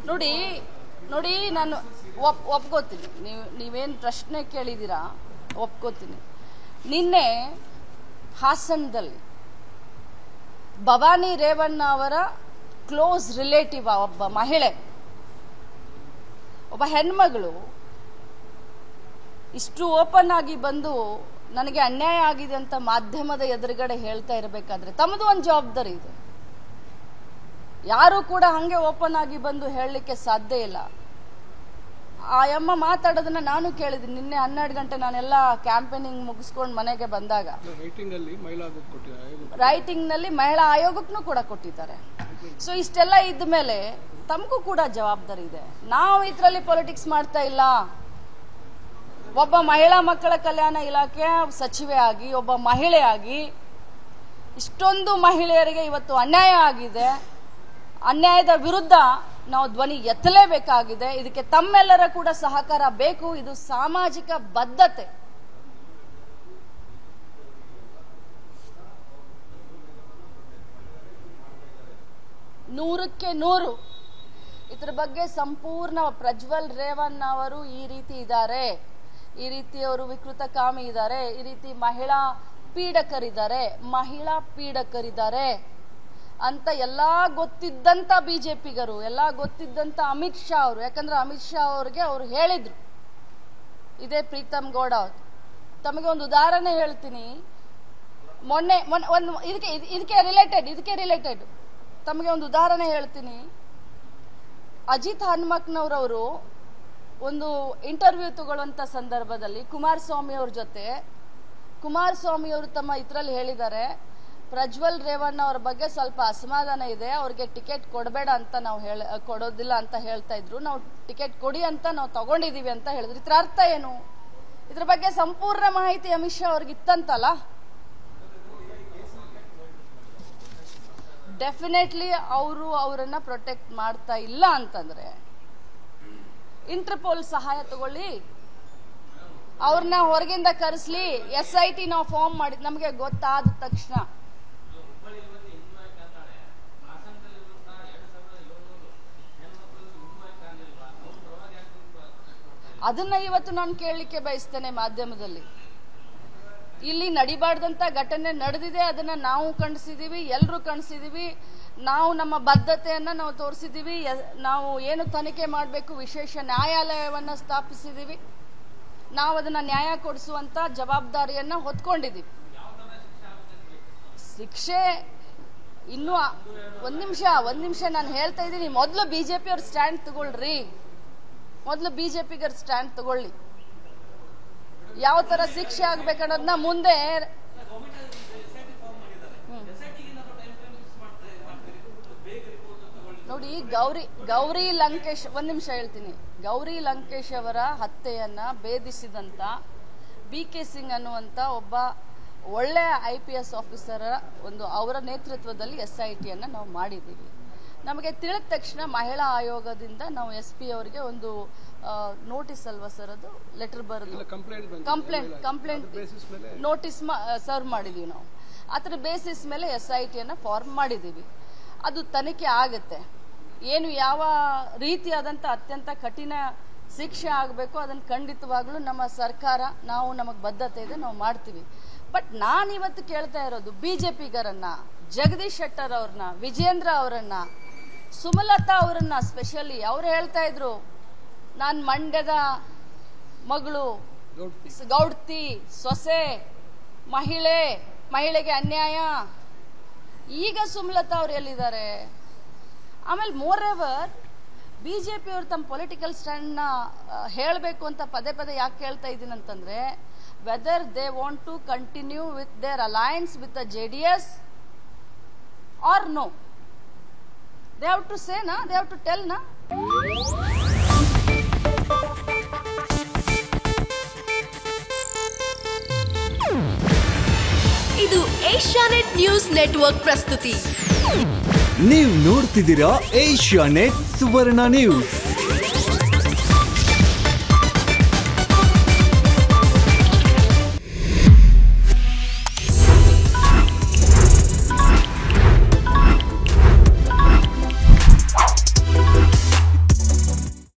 ನೋಡಿ ನೋಡಿ ನಾನು ಒಪ್ ಒಪ್ಕೋತೀನಿ ನೀವು ನೀವೇನು ಪ್ರಶ್ನೆ ಕೇಳಿದ್ದೀರಾ ಒಪ್ಕೋತೀನಿ ನಿನ್ನೆ ಹಾಸನದಲ್ಲಿ ಭವಾನಿ ರೇವಣ್ಣ ಅವರ ಕ್ಲೋಸ್ ರಿಲೇಟಿವ್ ಒಬ್ಬ ಮಹಿಳೆ ಒಬ್ಬ ಹೆಣ್ಮಗಳು ಇಷ್ಟು ಓಪನ್ ಆಗಿ ಬಂದು ನನಗೆ ಅನ್ಯಾಯ ಆಗಿದೆ ಅಂತ ಮಾಧ್ಯಮದ ಎದುರುಗಡೆ ಹೇಳ್ತಾ ಇರಬೇಕಾದ್ರೆ ತಮ್ಮದು ಒಂದು ಜವಾಬ್ದಾರಿ ಇದೆ ಯಾರು ಕೂಡ ಹಂಗೆ ಓಪನ್ ಆಗಿ ಬಂದು ಹೇಳಲಿಕ್ಕೆ ಸಾಧ್ಯ ಇಲ್ಲ ಆ ಅಮ್ಮ ಮಾತಾಡೋದನ್ನ ನಾನು ಕೇಳಿದ್ದೀನಿ ನಿನ್ನೆ ಹನ್ನೆರಡು ಗಂಟೆ ನಾನೆಲ್ಲ ಕ್ಯಾಂಪೇನಿಂಗ್ ಮುಗಿಸ್ಕೊಂಡು ಮನೆಗೆ ಬಂದಾಗ ರೈಟಿಂಗ್ ಅಲ್ಲಿ ಮಹಿಳಾ ಆಯೋಗ ಕೊಟ್ಟಿದ್ದಾರೆ ರೈಟಿಂಗ್ ನಲ್ಲಿ ಮಹಿಳಾ ಆಯೋಗಕ್ಕೂ ಕೂಡ ಕೊಟ್ಟಿದ್ದಾರೆ ಸೊ ಇಷ್ಟೆಲ್ಲ ಇದ್ದ ಮೇಲೆ ತಮಗೂ ಕೂಡ ಜವಾಬ್ದಾರಿ ಇದೆ ನಾವು ಇದರಲ್ಲಿ ಪೊಲಿಟಿಕ್ಸ್ ಮಾಡ್ತಾ ಇಲ್ಲ ಒಬ್ಬ ಮಹಿಳಾ ಮಕ್ಕಳ ಕಲ್ಯಾಣ ಇಲಾಖೆ ಸಚಿವೆ ಆಗಿ ಒಬ್ಬ ಮಹಿಳೆಯಾಗಿ ಇಷ್ಟೊಂದು ಮಹಿಳೆಯರಿಗೆ ಇವತ್ತು ಅನ್ಯಾಯ ಆಗಿದೆ ಅನ್ಯಾಯದ ವಿರುದ್ಧ ನಾವು ಧ್ವನಿ ಎತ್ತಲೇಬೇಕಾಗಿದೆ ಇದಕ್ಕೆ ತಮ್ಮೆಲ್ಲರ ಕೂಡ ಸಹಕಾರ ಬೇಕು ಇದು ಸಾಮಾಜಿಕ ಬದ್ಧತೆ ನೂರಕ್ಕೆ ನೂರು ಇದ್ರ ಬಗ್ಗೆ ಸಂಪೂರ್ಣ ಪ್ರಜ್ವಲ್ ರೇವಣ್ಣ ಅವರು ಈ ರೀತಿ ಇದ್ದಾರೆ ಈ ರೀತಿ ಅವರು ವಿಕೃತ ಕಾಮಿ ಇದ್ದಾರೆ ಈ ರೀತಿ ಮಹಿಳಾ ಪೀಡಕರಿದ್ದಾರೆ ಮಹಿಳಾ ಪೀಡಕರಿದ್ದಾರೆ ಅಂತ ಎಲ್ಲಾ ಗೊತ್ತಿದ್ದಂತ ಬಿಜೆಪಿಗರು ಎಲ್ಲಾ ಗೊತ್ತಿದ್ದಂತ ಅಮಿತ್ ಶಾ ಅವರು ಯಾಕಂದ್ರೆ ಅಮಿತ್ ಶಾ ಅವ್ರಿಗೆ ಅವರು ಹೇಳಿದ್ರು ಇದೇ ಪ್ರೀತಮ್ ಗೌಡ ಅವ್ರು ತಮಗೆ ಒಂದು ಉದಾಹರಣೆ ಹೇಳ್ತೀನಿ ಮೊನ್ನೆ ಮೊನ್ನೆ ಒಂದು ಇದಕ್ಕೆ ಇದ್- ಇದಕ್ಕೆ ರಿಲೇಟೆಡ್ ಇದಕ್ಕೆ ರಿಲೇಟೆಡ್ ತಮಗೆ ಒಂದು ಉದಾಹರಣೆ ಹೇಳ್ತೀನಿ ಅಜಿತ್ ಹನುಮಕ್ನವ್ರವರು ಒಂದು ಇಂಟರ್ವ್ಯೂ ತಗೊಳ್ಳುವಂತ ಸಂದರ್ಭದಲ್ಲಿ ಕುಮಾರಸ್ವಾಮಿ ಅವ್ರ ಜೊತೆ ಕುಮಾರಸ್ವಾಮಿ ಅವರು ತಮ್ಮ ಇದ್ರಲ್ಲಿ ಹೇಳಿದ್ದಾರೆ ಪ್ರಜ್ವಲ್ ರೇವಣ್ಣ ಅವ್ರ ಬಗ್ಗೆ ಸ್ವಲ್ಪ ಅಸಮಾಧಾನ ಇದೆ ಅವ್ರಿಗೆ ಟಿಕೆಟ್ ಕೊಡಬೇಡ ಅಂತ ನಾವು ಹೇಳ ಕೊಡೋದಿಲ್ಲ ಅಂತ ಹೇಳ್ತಾ ಇದ್ರು ನಾವು ಟಿಕೆಟ್ ಕೊಡಿ ಅಂತ ನಾವು ತಗೊಂಡಿದೀವಿ ಅಂತ ಹೇಳಿದ್ರು ಇದ್ರ ಅರ್ಥ ಏನು ಇದ್ರ ಬಗ್ಗೆ ಸಂಪೂರ್ಣ ಮಾಹಿತಿ ಅಮಿತ್ ಶಾ ಅವ್ರಿಗೆ ಇತ್ತಂತಲ್ಲ ಡೆಫಿನೆಟ್ಲಿ ಅವರು ಅವರನ್ನ ಪ್ರೊಟೆಕ್ಟ್ ಮಾಡ್ತಾ ಇಲ್ಲ ಅಂತಂದ್ರೆ ಇಂಟರ್ಪೋಲ್ ಸಹಾಯ ತಗೊಳ್ಳಿ ಅವ್ರನ್ನ ಹೊರಗಿಂದ ಕರೆಸ್ಲಿ ಎಸ್ ಐ ಟಿ ನಾವು ಫಾರ್ಮ್ ಮಾಡಿದ್ ನಮಗೆ ಗೊತ್ತಾದ ತಕ್ಷಣ ಅದನ್ನ ಇವತ್ತು ನಾನು ಕೇಳಲಿಕ್ಕೆ ಬಯಸ್ತೇನೆ ಮಾಧ್ಯಮದಲ್ಲಿ ಇಲ್ಲಿ ನಡಿಬಾರ್ದಂತ ಘಟನೆ ನಡೆದಿದೆ ಅದನ್ನ ನಾವು ಕಣಿಸಿದೀವಿ ಎಲ್ಲರೂ ಕಣಿಸಿದೀವಿ ನಾವು ನಮ್ಮ ಬದ್ಧತೆಯನ್ನ ನಾವು ತೋರಿಸಿದೀವಿ ಎ- ನಾವು ಏನು ತನಿಖೆ ಮಾಡಬೇಕು ವಿಶೇಷ ನ್ಯಾಯಾಲಯವನ್ನ ಸ್ಥಾಪಿಸಿದೀವಿ ನಾವು ಅದನ್ನ ನ್ಯಾಯ ಕೊಡಿಸುವಂತ ಜವಾಬ್ದಾರಿಯನ್ನ ಹೊತ್ಕೊಂಡಿದೀವಿ ಶಿಕ್ಷೆ ಇನ್ನು ಆ- ಒಂದ್ ನಿಮಿಷ ಒಂದ್ ನಿಮಿಷ ನಾನು ಹೇಳ್ತಾ ಇದ್ದೀನಿ ಮೊದಲು ಬಿಜೆಪಿ ಅವ್ರ ಸ್ಟ್ಯಾಂಡ್ ತಗೊಳ್ರಿ ಮೊದಲು ಬಿಜೆಪಿಗರ್ ಸ್ಟ್ಯಾಂಡ್ ತಗೊಳ್ಳಿ ಯಾವ ತರ ಶಿಕ್ಷೆ ಆಗ್ಬೇಕನ್ನೋದನ್ನ ಮುಂದೆ ಹ್ಮ್. ನೋಡಿ ಗೌರಿ ಗೌರಿ ಲಂಕೇಶ್ ಒಂದ್ ನಿಮಿಷ ಹೇಳ್ತೀನಿ ಗೌರಿ ಲಂಕೇಶ್ ಅವರ ಹತ್ಯೆಯನ್ನ ಭೇದಿಸಿದಂತ ಬಿ ಕೆ ಸಿಂಗ್ ಅನ್ನುವಂತ ಒಬ್ಬ ಒಳ್ಳೆ ಐ ಪಿ ಎಸ್ ಆಫೀಸರ್ ಒಂದು ಅವರ ನೇತೃತ್ವದಲ್ಲಿ ಎಸ್ ಐ ಟಿಯನ್ನ ನಾವು ಮಾಡಿದ್ದೀವಿ ನಮಗೆ ತಿಳಿದ ತಕ್ಷಣ ಮಹಿಳಾ ಆಯೋಗದಿಂದ ನಾವು ಎಸ್ ಪಿ ಅವರಿಗೆ ಒಂದು ನೋಟಿಸ್ ಅಲ್ವಾ ಸರ್ ಅದು ಲೆಟರ್ ಬರೆದು ಇಲ್ಲ ಕಂಪ್ಲೇಂಟ್ ಬಂದಿದೆ ಕಂಪ್ಲೇಂಟ್ ಕಂಪ್ಲೇಂಟ್ ಬೇಸಿಸ್ ಮೇಲೆ ನೋಟಿಸ್ ಸರ್ವ್ ಮಾಡಿದೀವಿ ನಾವು ಅದರ ಬೇಸಿಸ್ ಮೇಲೆ ಎಸ್ ಐ ಟಿಯನ್ನು ಫಾರ್ಮ್ ಮಾಡಿದ್ದೀವಿ ಅದು ತನಿಖೆ ಆಗುತ್ತೆ ಏನು ಯಾವ ರೀತಿಯಾದಂಥ ಅತ್ಯಂತ ಕಠಿಣ ಶಿಕ್ಷೆ ಆಗಬೇಕು ಅದನ್ನು ಖಂಡಿತವಾಗ್ಲೂ ನಮ್ಮ ಸರ್ಕಾರ ನಾವು ನಮಗೆ ಬದ್ಧತೆ ಇದೆ ನಾವು ಮಾಡ್ತೀವಿ ಬಟ್ ನಾನು ಇವತ್ತು ಕೇಳ್ತಾ ಇರೋದು ಬಿ ಜೆ ಪಿಗರನ್ನ ಜಗದೀಶ್ ಶೆಟ್ಟರ್ ಅವ್ರನ್ನ ವಿಜೇಂದ್ರ ಅವರನ್ನ ಸುಮಲತಾ ಅವರನ್ನ ಸ್ಪೆಷಲಿ ಅವ್ರು ಹೇಳ್ತಾ ಇದ್ರು ನಾನು ಮಂಡ್ಯದ ಮಗಳು ಗೌಡ್ತಿ ಸ್- ಗೌಡ್ತಿ ಸೊಸೆ ಮಹಿಳೆ ಮಹಿಳೆಗೆ ಅನ್ಯಾಯ ಈಗ ಸುಮಲತಾ ಅವ್ರು ಎಲ್ಲಿದ್ದಾರೆ ಆಮೇಲೆ moreover B J P ಅವರು ತಮ್ಮ ಪೊಲಿಟಿಕಲ್ ಸ್ಟ್ಯಾಂಡ್ನ ಹೇಳಬೇಕು ಅಂತ ಪದೇ ಪದೇ ಯಾಕೆ ಹೇಳ್ತಾ ಇದ್ದೀನಿ ಅಂತಂದ್ರೆ whether they want to continue with their alliance with J D S or no they have to say ನಾ ದೇ ಹ್ಯಾವ್ ಟು ಟೆಲ್ ನಾ ಇದು ಏಷ್ಯಾನೆಟ್ ನ್ಯೂಸ್ ನೆಟ್ವರ್ಕ್ ಪ್ರಸ್ತುತಿ ನೀವು ನೋಡ್ತಿದ್ದೀರಾ ಏಷ್ಯಾ ನೆಟ್ ಸುವರ್ಣ ನ್ಯೂಸ್